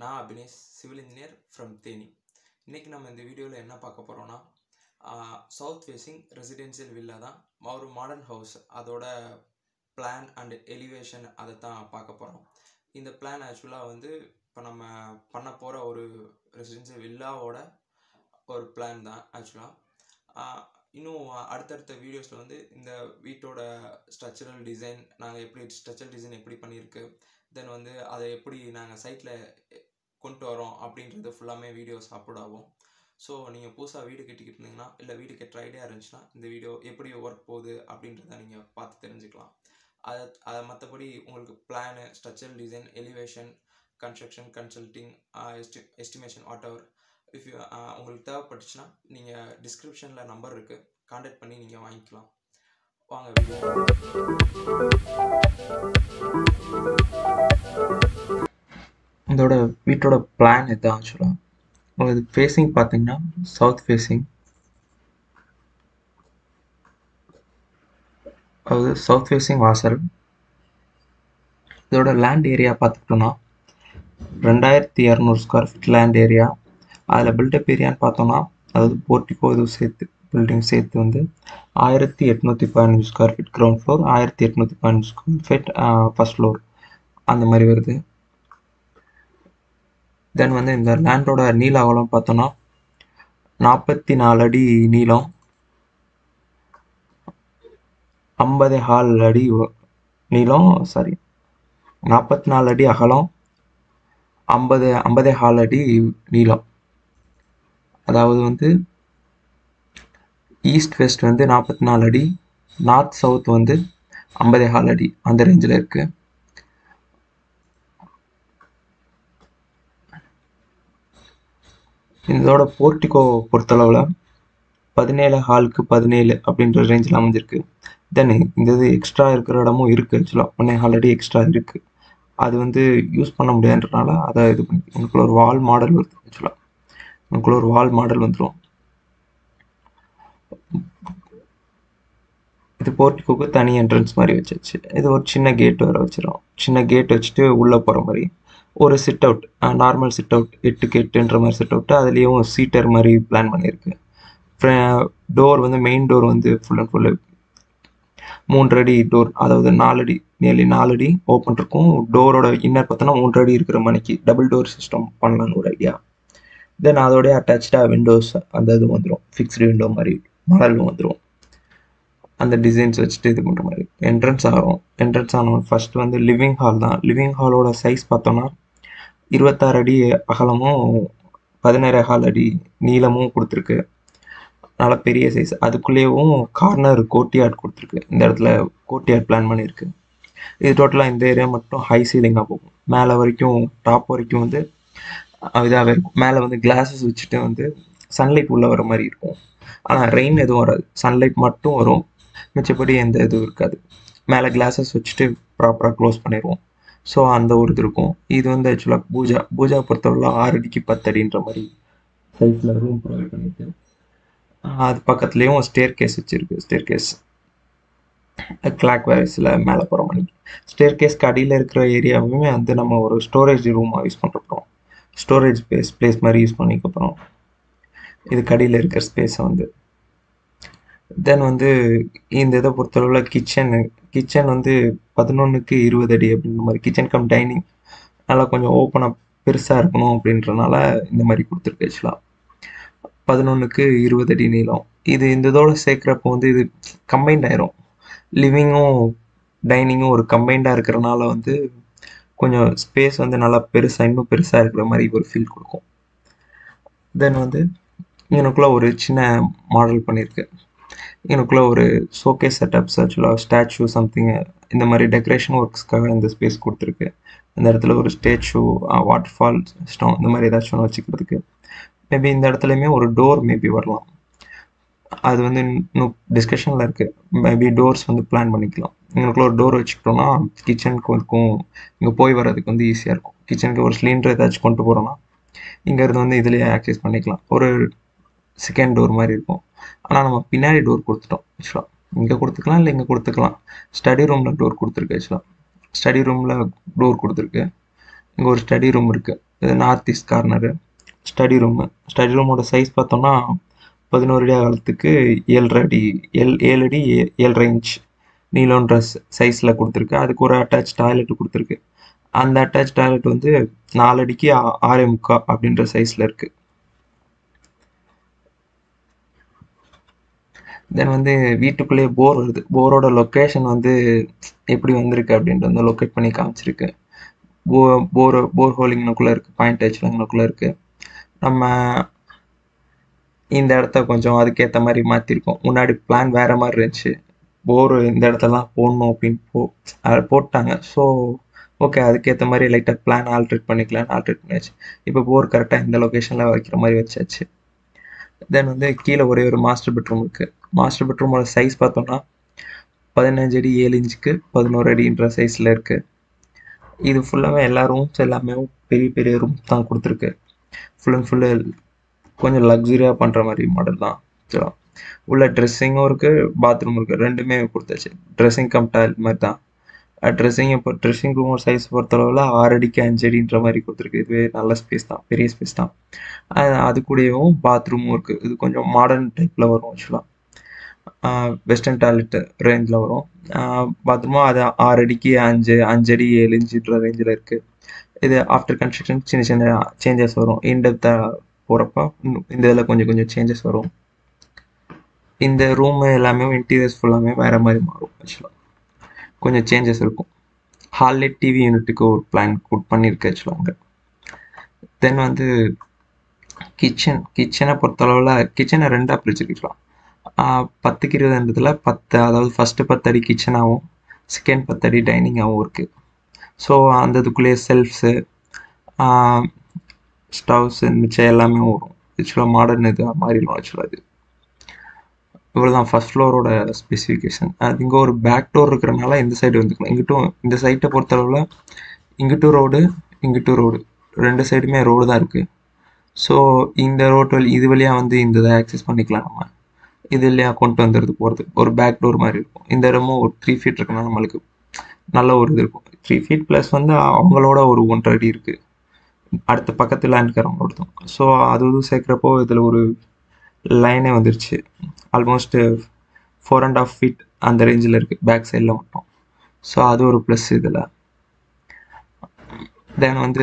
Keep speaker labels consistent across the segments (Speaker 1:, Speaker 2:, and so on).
Speaker 1: நான் Abinesh civil engineer from Theni இன்றைக்கி நம்ம இந்த வீடியோவில் என்ன பார்க்க போகிறோன்னா சவுத் ஃபேஸிங் ரெசிடென்சியல் வில்லா தான் ஒரு மாடர்ன் ஹவுஸ் அதோட பிளான் அண்ட் எலிவேஷன் அதை தான் பார்க்க போகிறோம் இந்த பிளான் ஆக்சுவலாக வந்து இப்போ நம்ம பண்ண போகிற ஒரு ரெசிடென்சியல் வில்லாவோட ஒரு பிளான் தான் ஆக்சுவலாக இன்னும் அடுத்தடுத்த வீடியோஸில் வந்து இந்த வீட்டோட ஸ்ட்ரக்சரல் டிசைன் நாங்கள் எப்படி ஸ்ட்ரக்சரல் டிசைன் எப்படி பண்ணியிருக்கு தென் வந்து அதை எப்படி நாங்கள் சைட்டில் கொண்டு வரோம் அப்படின்றது ஃபுல்லாமே வீடியோஸ் அப்லோட் ஆகும் ஸோ நீங்கள் புதுசாக வீடு கட்டிக்கிட்டு இருந்தீங்கன்னா இல்லை வீடு கட்டுற ஐடியா இருந்துச்சுன்னா இந்த வீடியோ எப்படி ஒர்க் போகுது அப்படின்றத நீங்கள் பார்த்து தெரிஞ்சுக்கலாம் அதை அதை மற்றபடி உங்களுக்கு plan structural design elevation construction consulting எஸ்டி estimation whatever if you உங்களுக்கு தேவைப்பட்டுச்சுன்னா நீங்கள் டிஸ்கிரிப்ஷனில் நம்பர் இருக்குது காண்டாக்ட் பண்ணி நீங்கள் வாங்கிக்கலாம் வாங்க வீடியோ இதோட வீட்டோட பிளான் இதுதான் ஆக்சுவலாக உங்களுக்கு ஃபேஸிங் பார்த்தீங்கன்னா சவுத் ஃபேஸிங் அதாவது சவுத் ஃபேஸிங் வாசல் இதோட லேண்ட் ஏரியா பார்த்துக்கிட்டோன்னா ரெண்டாயிரத்தி இரநூறு ஸ்கொயர் ஃபீட் லேண்ட் ஏரியா அதில் பில்டப் ஏரியான்னு பார்த்தோம்னா அதாவது போர்ட்டிக்கோ இது சேர்த்து பில்டிங் சேர்த்து வந்து ஆயிரத்தி எட்நூற்றி பதினஞ்சு ஸ்கொயர் ஃபீட் கிரவுண்ட் ஃப்ளோர் ஆயிரத்தி எட்நூற்றி பதினஞ்சு ஸ்கொயர் ஃபீட் ஃபஸ்ட் ஃப்ளோர் அந்த மாதிரி வருது தென் வந்து இந்த லேண்டோட நீள அகலம் பார்த்தோன்னா நாற்பத்தி நாலு அடி நீளம் ஐம்பது ஹால் அடி நீளம் சாரி நாற்பத்தி நாலு அடி அகலம் ஐம்பது ஐம்பதே ஹால் அடி நீளம் அதாவது வந்து ஈஸ்ட் வெஸ்ட் வந்து நாற்பத்தி நாலு அடி நார்த் சவுத் வந்து ஐம்பதே ஹால் அடி அந்த ரேஞ்சில் இருக்குது இதோட போர்ட்டிகோ பொறுத்தளவில் பதினேழு ஹாலுக்கு பதினேழு அப்படின்ற ரேஞ்சில் அமைஞ்சிருக்கு தென் இந்த இது எக்ஸ்ட்ரா இருக்கிற இடமும் இருக்குது ஆக்சுவலாக ஒன்னே ஆல்ரெடி எக்ஸ்ட்ரா இருக்குது அது வந்து யூஸ் பண்ண முடியாதுன்றனால அதை இது பண்ணி உங்களுக்குள்ள ஒரு வால் மாடல் வருது ஆக்சுவலாக உங்களுக்குள்ள ஒரு வால் மாடல் வந்துடும் இது போர்ட்டிகோக்கு தனி என்ட்ரன்ஸ் மாதிரி வச்சாச்சு இது ஒரு சின்ன கேட் வேறு வச்சிடும் சின்ன கேட் வச்சுட்டு உள்ளே போகிற மாதிரி ஒரு sit out normal sit out எட்டுக்கு எட்டுன்ற மாதிரி சிட் அவுட்டு அதுலேயும் சீட்டர் மாதிரி பிளான் பண்ணியிருக்கு டோர் வந்து மெயின் டோர் வந்து ஃபுல் அண்ட் ஃபுல்லு மூன்று அடி டோர் அதாவது நாலடி நியர்லி நாலு அடி ஓப்பன் இருக்கும் டோரோட இன்னர் பார்த்தோன்னா மூன்று அடி இருக்கிற மணிக்கு டபுள் டோர் சிஸ்டம் பண்ணலான்னு ஒரு ஐடியா தென் அதோடய அட்டாச்சாக விண்டோஸ் அந்த இது வந்துடும் ஃபிக்ஸ்டு விண்டோ மாதிரி மாடலும் வந்துடும் அந்த டிசைன்ஸ் வச்சுட்டு இது பண்ணுற மாதிரி என்ட்ரன்ஸ் ஆகும் என்ட்ரன்ஸ் ஆனவங்க ஃபர்ஸ்ட் வந்து லிவிங் ஹால் தான் லிவிங் ஹாலோட சைஸ் பார்த்தோன்னா இருபத்தாறு அடி அகலமும் பதினேழு ஹால் அடி நீளமும் கொடுத்துருக்கு நல்ல பெரிய சைஸ் அதுக்குள்ளேயும் கார்னர் கோட்டியார்ட் கொடுத்துருக்கு இந்த இடத்துல கோட்டியார்ட் பிளான் பண்ணியிருக்கு இது டோட்டலாக இந்த ஏரியா மட்டும் ஹை சீலிங்காக போகும் மேலே வரைக்கும் டாப் வரைக்கும் வந்து இதாகவே இருக்கும் மேலே வந்து கிளாஸஸ் வச்சுட்டு வந்து சன்லைட் உள்ளே வர மாதிரி இருக்கும் ஆனால் ரெயின் எதுவும் வராது சன்லைட் மட்டும் வரும் மிச்சப்படி எந்த இதுவும் இருக்காது மேலே கிளாஸஸ் வச்சுட்டு ப்ராப்பராக க்ளோஸ் பண்ணிடுவோம் ஸோ அந்த ஒரு இது இருக்கும் இது வந்து ஆக்சுவலாக பூஜா பூஜா பொறுத்தவரை ஆறு அடிக்கு பத்து அடின்ற மாதிரி சைஸில் ரூம் ப்ரொவைட் பண்ணிட்டு அது பக்கத்துலேயும் ஸ்டேர் கேஸ் வச்சுருக்கு ஸ்டேர் கேஸ் கிளாக் வேரிஸில் மேலே போகிற மணிக்கு ஸ்டேர் கேஸ்க்கு அடியில் இருக்கிற ஏரியாவுமே வந்து நம்ம ஒரு ஸ்டோரேஜ் ரூமாக யூஸ் பண்ணுறோம் ஸ்டோரேஜ் ஸ்பேஸ் பிளேஸ் மாதிரி யூஸ் பண்ணிக்க போகிறோம் இதுக்கு அடியில் இருக்கிற ஸ்பேஸை வந்து தென் வந்து இந்த இதை பொறுத்தளவில் கிச்சனு கிச்சன் வந்து பதினொன்றுக்கு இருபது அடி அப்படின்ற மாதிரி கிச்சன் கம் டைனிங் நல்லா கொஞ்சம் ஓப்பனாக பெருசாக இருக்கணும் அப்படின்றனால இந்த மாதிரி கொடுத்துருக்கு ஆக்சுவலாக பதினொன்றுக்கு இருபது அடி நீளம் இது இந்த இதோட சேர்க்குறப்போ வந்து இது கம்பைண்ட் ஆயிரும் லிவிங்கும் டைனிங்கும் ஒரு கம்பைண்டாக இருக்கிறனால வந்து கொஞ்சம் ஸ்பேஸ் வந்து நல்லா பெருசாக இன்னும் பெருசாக இருக்கிற மாதிரி ஒரு ஃபீல் கொடுக்கும் தென் வந்து எனக்குள்ளே ஒரு சின்ன மாடல் பண்ணியிருக்கு எனக்குள்ளே ஒரு ஷோகேஸ் செட்டப்ஸ் ஆக்சுவலாக ஸ்டாச்சு சம்திங் இந்த மாதிரி டெக்கரேஷன் ஒர்க்ஸ்க்காக இந்த ஸ்பேஸ் கொடுத்துருக்கு இந்த இடத்துல ஒரு ஸ்டேச்சு வாட்டர் ஃபால் சிஸ்டம் இந்த மாதிரி ஏதாச்சும் ஒன்று வச்சுக்கிறதுக்கு மேபி இந்த இடத்துலையுமே ஒரு டோர் மேபி வரலாம் அது வந்து இன்னும் டிஸ்கஷனில் இருக்குது மேபி டோர்ஸ் வந்து பிளான் பண்ணிக்கலாம் எங்களுக்குள்ள ஒரு டோர் வச்சுக்கிட்டோம்னா கிச்சனுக்கு இருக்கும் இங்கே போய் வர்றதுக்கு வந்து ஈஸியாக இருக்கும் கிச்சனுக்கு ஒரு சிலிண்டர் ஏதாச்சும் கொண்டு போகிறோன்னா இங்கேருந்து வந்து இதுலேயே ஆக்சஸ் பண்ணிக்கலாம் ஒரு செகண்ட் டோர் மாதிரி இருக்கும் ஆனால் நம்ம பின்னாடி டோர் கொடுத்துட்டோம் ஆக்சுவலாக இங்கே கொடுத்துக்கலாம் இல்லை இங்கே கொடுத்துக்கலாம் ஸ்டடி ரூமில் டோர் கொடுத்துருக்கு ஆக்சுவலாக ஸ்டடி ரூமில் டோர் கொடுத்துருக்கு இங்கே ஒரு ஸ்டடி ரூம் இருக்குது இது north east corner study room study ரூமோட சைஸ் பார்த்தோம்னா பதினோரு அடி அகலத்துக்கு ஏழரை அடி ஏழு ஏழு அடி ஏ- ஏழரை இன்ச் நீளம்ன்ற சைஸில் கொடுத்துருக்கு அதுக்கு ஒரு அட்டாச் டாய்லெட் கொடுத்துருக்கு அந்த அட்டாச் டாய்லெட் வந்து நாலு அடிக்கு ஆ- ஆறே முக்கா அப்படின்ற சைஸில் இருக்குது தென் வந்து வீட்டுக்குள்ளேயே போர் வருது போரோட லொக்கேஷன் வந்து எப்படி வந்திருக்கு அப்படின்ட்டு வந்து லொக்கேட் பண்ணி காமிச்சிருக்கு போ போர் போர் ஹோலிங்னுக்குள்ளே இருக்குது பாயிண்ட் ஹெச்லங்கனுக்குள்ளே இருக்குது நம்ம இந்த இடத்த கொஞ்சம் அதுக்கேற்ற மாதிரி மாற்றிருக்கோம் முன்னாடி பிளான் வேறு மாதிரி இருந்துச்சு போர் இந்த இடத்தெல்லாம் போடணும் அப்படின்னு போ அது போட்டாங்க ஸோ ஓகே அதுக்கேற்ற மாதிரி லைட்டாக பிளான் ஆல்ட்ரேட் பண்ணிக்கலாம்னு ஆல்ட்ரேட் பண்ணியாச்சு இப்போ போர் கரெக்டாக இந்த லொக்கேஷனில் வைக்கிற மாதிரி வச்சாச்சு தென் வந்து கீழே ஒரே ஒரு மாஸ்டர் பெட்ரூம் இருக்குது மாஸ்டர் பெட்ரூமோட சைஸ் பார்த்தோம்னா பதினஞ்சு அடி ஏழு இன்ச்சுக்கு பதினோரு அடின்ற சைஸில் இருக்குது இது ஃபுல்லாகவே எல்லா ரூம்ஸ் எல்லாமே பெரிய பெரிய ரூம்ஸ் தான் கொடுத்துருக்கு ஃபுல் அண்ட் ஃபுல்லு கொஞ்சம் லக்ஸுரியாக பண்ணுற மாதிரி மாடல் தான் ஆக்சுவலாக உள்ள ட்ரெஸ்ஸிங்கும் இருக்குது பாத்ரூம் இருக்குது ரெண்டுமே கொடுத்தாச்சு ட்ரெஸ்ஸிங் கம் டாய்லெட் மாதிரி தான் ட்ரெஸ்ஸிங் இப்போ ட்ரெஸ்ஸிங் ரூமோட சைஸ் பொறுத்தளவில் ஆறு அடிக்கு அஞ்சு அடின்ற மாதிரி கொடுத்துருக்கு இதுவே நல்ல ஸ்பேஸ் தான் பெரிய ஸ்பேஸ் தான் அது- அது கூடயும் பாத்ரூமும் இருக்குது இது கொஞ்சம் மாடர்ன் டைப்பில் வரும் ஆக்சுவலாக வெஸ்டர்ன் டாய்லெட் ரேஞ்சில் வரும் பாத்ரூமும் அது ஆறு அடிக்கு அஞ்சு அஞ்சு அடி ஏழு இன்ச்சுன்ற ரேஞ்சில் இருக்குது இது ஆஃப்டர் கன்ஸ்ட்ரக்ஷன் சின்ன சின்ன சேஞ்சஸ் வரும் இன்டெப்த்தாக போகிறப்ப இந்த இதில் கொஞ்சம் கொஞ்சம் சேஞ்சஸ் வரும் இந்த ரூமு எல்லாமே இன்டீரியர்ஸ் ஃபுல்லாமே வேறு மாதிரி மாறும் ஆக்சுவலாக கொஞ்சம் சேஞ்சஸ் இருக்கும் ஹாலில் டிவி யூனிட்டுக்கு ஒரு பிளான் பண்ணியிருக்கு ஆக்சுவலாக அங்கே தென் வந்து கிச்சன் கிச்சனை பொறுத்தளவில் கிச்சனை ரெண்டாக பிரிச்சிருக்கலாம் பத்துக்கு இருபதுன்றதுல பத்து அதாவது ஃபஸ்ட்டு பத்து அடி கிச்சனாகவும் செகண்ட் பத்து அடி டைனிங்காகவும் இருக்குது ஸோ அந்த இதுக்குள்ளேயே செல்ஃப்ஸு ஸ்டவ்ஸ் மிச்சம் எல்லாமே வரும் ஆக்சுவலாக மாடர்ன் இது மாறிடும் ஆக்சுவலாக இது இவ்வளோ தான் ஃபஸ்ட் ஃப்ளோரோட ஸ்பெசிஃபிகேஷன் அது இங்கே ஒரு பேக் டோர் இருக்கிறனால இந்த சைடு வந்துக்கலாம் இங்கிட்டும் இந்த சைட்டை பொறுத்தளவில் இங்கிட்டும் ரோடு இங்கிட்டும் ரோடு ரெண்டு சைடுமே ரோடு தான் இருக்குது ஸோ இந்த ரோட் வழி இது வழியாக வந்து இந்த இதை ஆக்சஸ் பண்ணிக்கலாம் நம்ம இது இல்லையா கொண்டு வந்துடுது போகிறது ஒரு பேக் டோர் மாதிரி இருக்கும் இந்த இடமும் ஒரு த்ரீ ஃபீட் இருக்குன்னா நம்மளுக்கு நல்ல ஒரு இது இருக்கும் த்ரீ ஃபீட் ப்ளஸ் வந்து அவங்களோட ஒரு ஒன்றரை அடி இருக்குது அடுத்த பக்கத்தில் இருக்கிறவங்களோடதும் ஸோ அது இது சேர்க்குறப்போ இதில் ஒரு லைனே வந்துருச்சு almost four and half feet அந்த ரேஞ்சில் இருக்குது பேக் சைடில் மட்டும் ஸோ அது ஒரு ப்ளஸ் இதில் தென் வந்து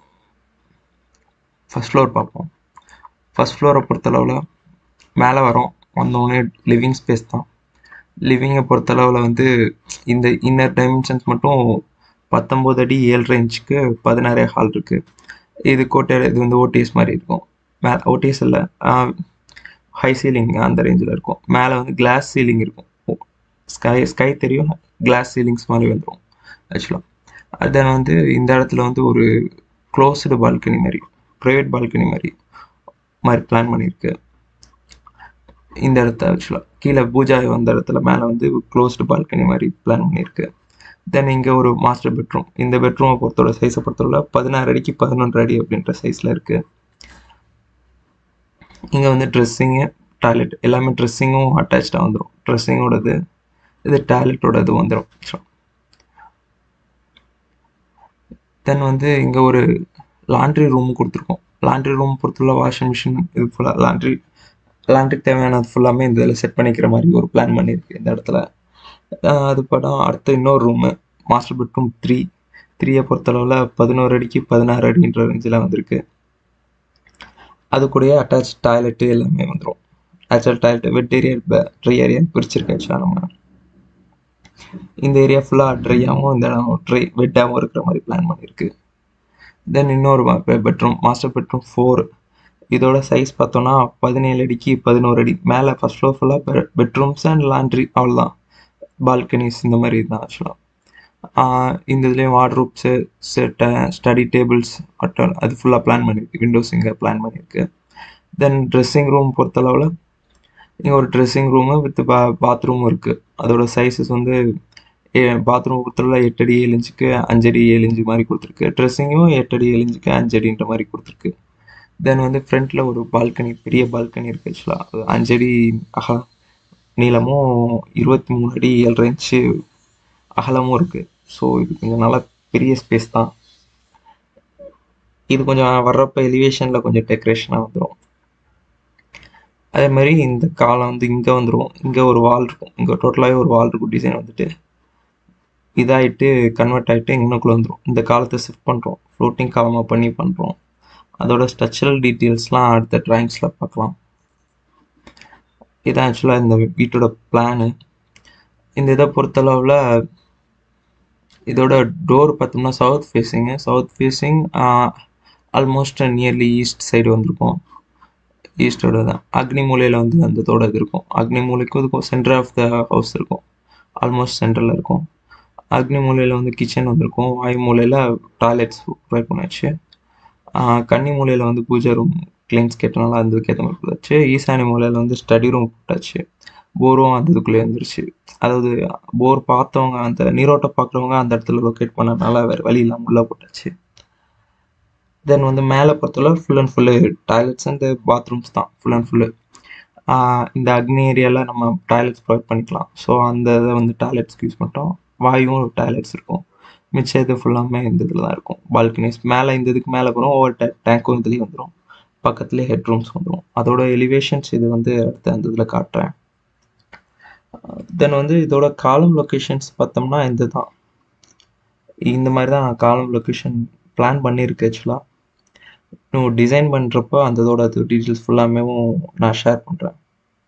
Speaker 1: ஃபஸ்ட் ஃப்ளோர் பார்ப்போம் ஃபஸ்ட் ஃப்ளோரை பொறுத்தளவில் மேலே வரோம் வந்தோடனே லிவிங் ஸ்பேஸ் தான் லிவிங்கை பொறுத்தளவில் வந்து இந்த இன்னர் டைமென்ஷன்ஸ் மட்டும் பத்தொம்போது அடி ஏழரை இன்ச்சுக்கு பதினாறே ஹால் இருக்குது இது கோட்டை இது வந்து ஓடிஎஸ் மாதிரி இருக்கும் மே ஓடிஎஸ் இல்லை ஹை சீலிங் அந்த ரேஞ்சில் இருக்கும் மேலே வந்து கிளாஸ் சீலிங் இருக்கும் ஸ்கை ஸ்கை தெரியும் கிளாஸ் சீலிங்ஸ் மாதிரி வந்துடும் ஆக்சுவலாக தென் வந்து இந்த இடத்துல வந்து ஒரு க்ளோஸ்டு பால்கனி மாதிரி ப்ரைவேட் பால்கனி மாதிரி மாதிரி பிளான் பண்ணியிருக்கு இந்த இடத்த ஆக்சுவலாக கீழே பூஜா வந்த இடத்துல மேலே வந்து க்ளோஸ்டு பால்கனி மாதிரி பிளான் பண்ணியிருக்கு தென் இங்கே ஒரு மாஸ்டர் பெட்ரூம் இந்த பெட்ரூமை பொறுத்தவரை சைஸை பொறுத்தவரை பதினாறு அடிக்கு பதினொன்று அடி அப்படின்ற சைஸில் இருக்குது இங்கே வந்து ட்ரெஸ்ஸிங்கு டாய்லெட் எல்லாமே ட்ரெஸ்ஸிங்கும் அட்டாச்சாக வந்துடும் ட்ரெஸ்ஸிங்கோடது இது டாய்லெட்டோட இது வந்துடும் தென் வந்து இங்கே ஒரு லாண்ட்ரி ரூம் கொடுத்துருக்கோம் லாண்ட்ரி ரூம் பொறுத்துள்ள வாஷிங் மிஷின் இது ஃபுல்லாக லாண்ட்ரி லாண்ட்ரிக்கு தேவையானது ஃபுல்லாமே இந்த இதில் செட் பண்ணிக்கிற மாதிரி ஒரு பிளான் பண்ணியிருக்கு இந்த இடத்துல அது படம் அடுத்து இன்னொரு ரூமு மாஸ்டர் பெட்ரூம் த்ரீ த்ரீயை பொறுத்தளவில் பதினோரு அடிக்கு பதினாறு அடின்ற ரேஞ்சில் வந்திருக்கு அது கூடயே அட்டாச் டாய்லெட்டு எல்லாமே வந்துடும் actual toilet wet area dry ஏரியான்னு பிரிச்சிருக்கு ஆக்சுவலாக நம்ம இந்த ஏரியா ஃபுல்லாக ட்ரையாகவும் இந்த இடம் ட்ரை வெட்டாகவும் இருக்கிற மாதிரி பிளான் பண்ணியிருக்கு தென் இன்னொரு பெட்ரூம் மாஸ்டர் பெட்ரூம் ஃபோர் இதோட சைஸ் பார்த்தோன்னா பதினேழு அடிக்கு பதினோரு அடி மேலே ஃபஸ்ட் ஃப்ளோர் ஃபுல்லாக பெட்ரூம்ஸ் அண்ட் லாண்ட்ரி அவ்வளோதான் பால்கனிஸ் இந்த மாதிரி தான் ஆக்சுவலாக இந்த இதுலேயும் வார்ட்ரூப்ஸு செட்ட ஸ்டடி டேபிள்ஸ் அட்டன் அது ஃபுல்லாக பிளான் பண்ணியிருக்கு விண்டோஸ் இங்கே பிளான் பண்ணியிருக்கு தென் ட்ரெஸ்ஸிங் ரூம் பொறுத்தளவில் இங்கே ஒரு ட்ரெஸ்ஸிங் ரூமு வித் பா பாத்ரூம் இருக்குது அதோட சைஸஸ் வந்து பாத்ரூம் பொறுத்தளவில் எட்டு அடி ஏழு இன்ச்சுக்கு அஞ்சு அடி ஏழு இன்ச்சு மாதிரி கொடுத்துருக்கு ட்ரெஸ்ஸிங்கும் எட்டு அடி ஏழு இன்ச்சுக்கு அஞ்சு அடின்ற மாதிரி கொடுத்துருக்கு தென் வந்து ஃப்ரண்ட்டில் ஒரு பால்கனி பெரிய பால்கனி இருக்குது ஆக்சுவலாக அது அஞ்சடி அகலம் நீளமும் இருபத்தி மூணு அடி ஏழரை இன்ச்சு அகலமும் இருக்குது ஸோ இது கொஞ்சம் நல்லா பெரிய ஸ்பேஸ் தான் இது கொஞ்சம் வர்றப்போ எலிவேஷனில் கொஞ்சம் டெக்கரேஷனாக வந்துடும் அதே மாதிரி இந்த காலம் வந்து இங்கே வந்துடும் இங்கே ஒரு வால் இருக்கும் இங்கே டோட்டலாகவே ஒரு வால் இருக்கும் டிசைன் வந்துட்டு இதாகிட்டு கன்வெர்ட் ஆகிட்டு இன்னுக்குள்ளே வந்துடும் இந்த காலத்தை ஷிஃப்ட் பண்ணுறோம் ஃப்ளோட்டிங் காலமாக பண்ணி பண்ணுறோம் அதோட ஸ்ட்ரக்சரல் டீட்டெயில்ஸ்லாம் அடுத்த ட்ராயிங்ஸில் பார்க்கலாம் இதான் ஆக்சுவலாக இந்த வீட்டோட பிளானு இந்த இதை பொறுத்தளவில் இதோட டோர் பார்த்தோம்னா south facing south facing almost nearly east side வந்திருக்கும் ஈஸ்டோட தான் அக்னி மூலையில் வந்து அந்த இதோட இது இருக்கும் அக்னி மூலைக்கும் இதுக்கும் சென்டர் ஆஃப் த ஹவுஸ் இருக்கும் ஆல்மோஸ்ட் சென்டரில் இருக்கும் அக்னி மூலையில் வந்து கிச்சன் வந்திருக்கும் வாயு மூலையில் டாய்லெட்ஸ் ப்ரொவைட் பண்ணியாச்சு கன்னி மூலையில் வந்து பூஜை ரூம் கிளீன்ஸ் கேட்டனால அந்த இதுக்கேற்ற மாதிரி போட்டாச்சு ஈசானி மூலையில் வந்து ஸ்டடி ரூம் போட்டாச்சு போரும் அந்த இதுக்குள்ளே வந்துருச்சு அதாவது போர் பார்த்தவங்க அந்த நீரோட்டம் பார்க்குறவங்க அந்த இடத்துல லொக்கேட் பண்ணனால வேறு வழி இல்லாமல் உள்ளே போட்டாச்சு தென் வந்து மேலே பொறுத்தவரை full and full toilets and bathrooms தான் ஃபுல் அண்ட் ஃபுல்லு இந்த அக்னி ஏரியாவில் நம்ம டாய்லெட்ஸ் ப்ரொவைட் பண்ணிக்கலாம் ஸோ அந்த இதை வந்து டாய்லெட்ஸ்க்கு யூஸ் பண்ணிட்டோம் வாயும் டாய்லெட்ஸ் இருக்கும் மிச்சம் இது ஃபுல்லாமே இந்த இதில் தான் இருக்கும் பால்கனிஸ் மேலே இந்த இதுக்கு மேலே போகிறோம் ஒவ்வொரு டே டேங்க்கும் இதுலேயும் வந்துடும் பக்கத்துலேயே ஹெட் ரூம்ஸ் வந்துடும் அதோட எலிவேஷன்ஸ் இது வந்து அடுத்த அந்த இதில் காட்டுறேன் தென் வந்து இதோட காலம் லொக்கேஷன்ஸ் பார்த்தோம்னா இந்த தான் இந்த மாதிரி தான் நான் காலம் லொக்கேஷன் பிளான் பண்ணியிருக்கு ஆக்சுவலாக இன்னும் டிசைன் பண்ணுறப்போ அந்த இதோட டீட்டெயில்ஸ் ஃபுல்லாமே நான் ஷேர் பண்ணுறேன்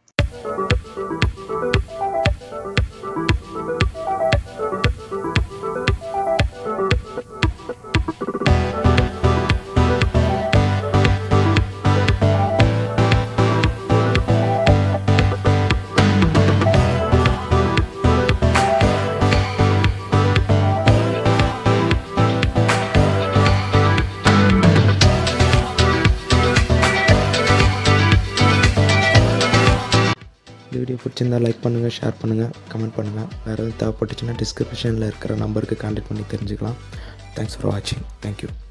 Speaker 2: இந்த வீடியோ பிடிச்சிருந்தா லைக் பண்ணுங்கள் ஷேர் பண்ணுங்கள் கமெண்ட் பண்ணுங்கள் வேறு எதுவும் தேவைப்பட்டுச்சுன்னா டிஸ்கிரிப்ஷனில் இருக்கிற நம்பருக்கு கான்டாக்ட் பண்ணி தெரிஞ்சுக்கலாம் தேங்க்ஸ் ஃபார் வாட்சிங் தேங்க்யூ